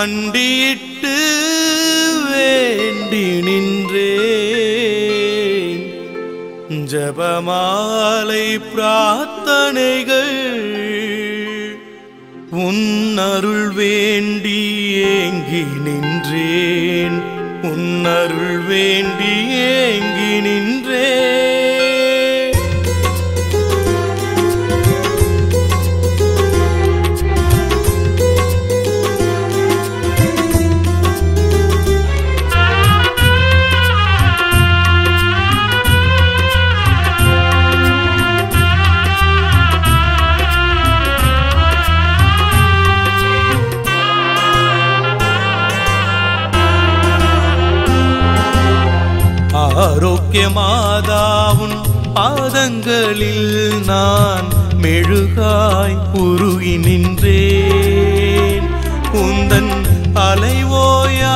மண்டியிட்டு வேண்டி நின்றேன் ஜபமாலை பிரார்த்தனைகள் உன் அருள் வேண்டி ஏங்கி நின்றேன் உன் அருள் வேண்டி ஏங்கி நின்றேன் ஆரோக்கியமாதாவுன் பாதங்களில் நான் மெழுகாய் உருகி நின்றேன் உந்தன் அலைவோயா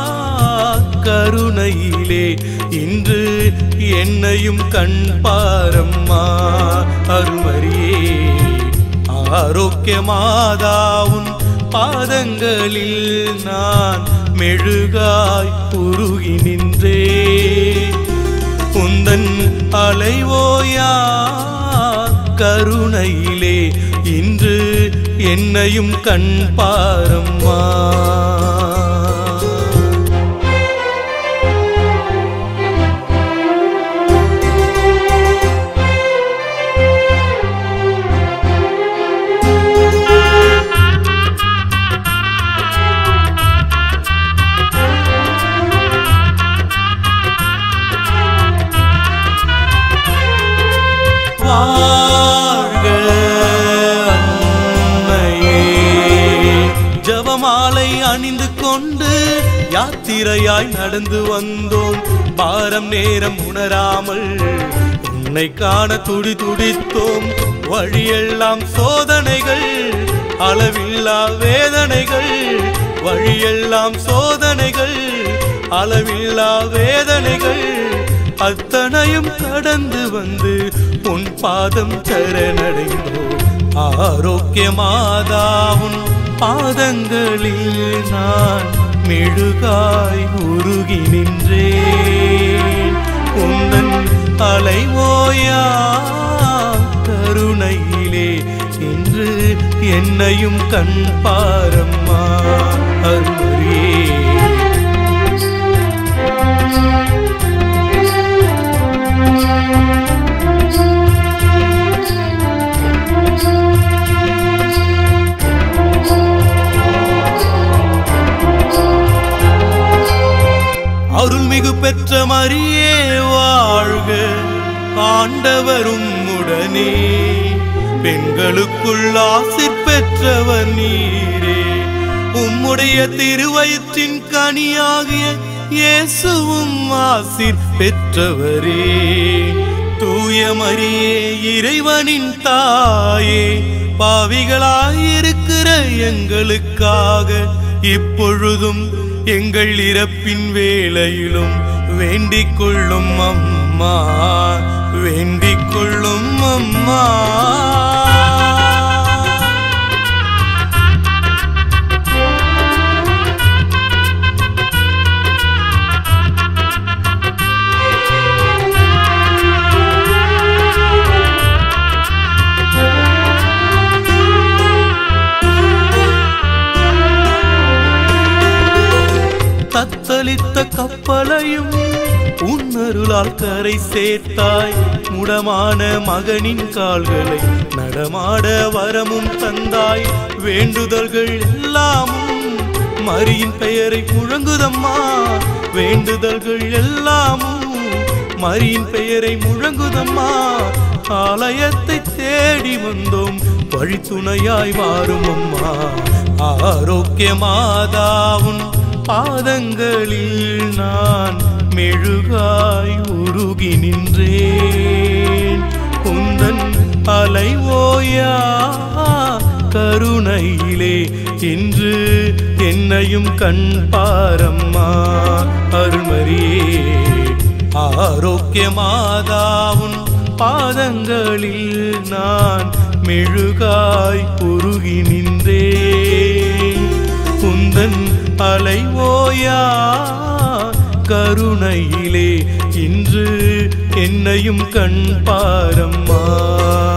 கருணையிலே இன்று என்னையும் கண் பாரம்மா அருமரியே ஆரோக்கியமாதாவுன் பாதங்களில் நான் மெழுகாய் உருகி நின்றேன் உந்தன் அலைவோயா கருணையிலே இன்று என்னையும் கண் பாரம்மா வாழ்க அன்னையே ஜபமாலை அணிந்து கொண்டு யாத்திரையாய் நடந்து வந்தோம் பாரம் நேரம் உணராமல் உன்னை காண துடி துடித்தோம் வழியெல்லாம் சோதனைகள் அளவில்லா வேதனைகள் வழியெல்லாம் சோதனைகள் அளவில்லா வேதனைகள் அத்தனையும் கடந்து வந்து உன் பாதம் சரணடைந்தோம் ஆரோக்கியமாதாவுன் பாதங்களில் நான் மெழுகாய் உருகி நின்றேன் உந்தன் அலைவோயா கருணையிலே இன்று என்னையும் கண் பாரம்மா அருளே அருள்மிகு பெற்ற மரியே வாழ்க ஆண்டவரும் உடனே பெண்களுக்குள் ஆசிர் பெற்றவர் நீரே உம்முடைய திருவயிற்றின் கனியாகிய இயேசுவும் ஆசிர் பெற்றவரே தூய மரியே இறைவனின் தாயே பாவிகளாயிருக்கிற எங்களுக்காக இப்பொழுதும் எங்கள் இறப்பின் வேளையிலும் வேண்டிக் கொள்ளும் அம்மா வேண்டிக் கொள்ளும் அம்மா தத்தளித்த கப்பலையும் உன்னருளால் கரை சேர்த்தாய் முடமான மகனின் கால்களை நடமாட வரமும் தந்தாய் வேண்டுதல்கள் எல்லாமும் மரியின் பெயரை முழங்குதம்மா வேண்டுதல்கள் எல்லாமும் மரியின் பெயரை முழங்குதம்மா ஆலயத்தை தேடி வந்தோம் வழித்துணையாய் வாரும் அம்மா ஆரோக்கியமாதாவும் பாதங்களில் நான் மெழுகாய் உருகி நின்றேன் உந்தன் அலைவோயா கருணையிலே இன்று என்னையும் கண் பாரம்மா அருள்மரியே ஆரோக்கியமாதாவும் பாதங்களில் நான் மெழுகாய் உருகி நின்றேன் குந்தன் அலைவோயா கருணையிலே இன்று என்னையும் கண் பாரம்மா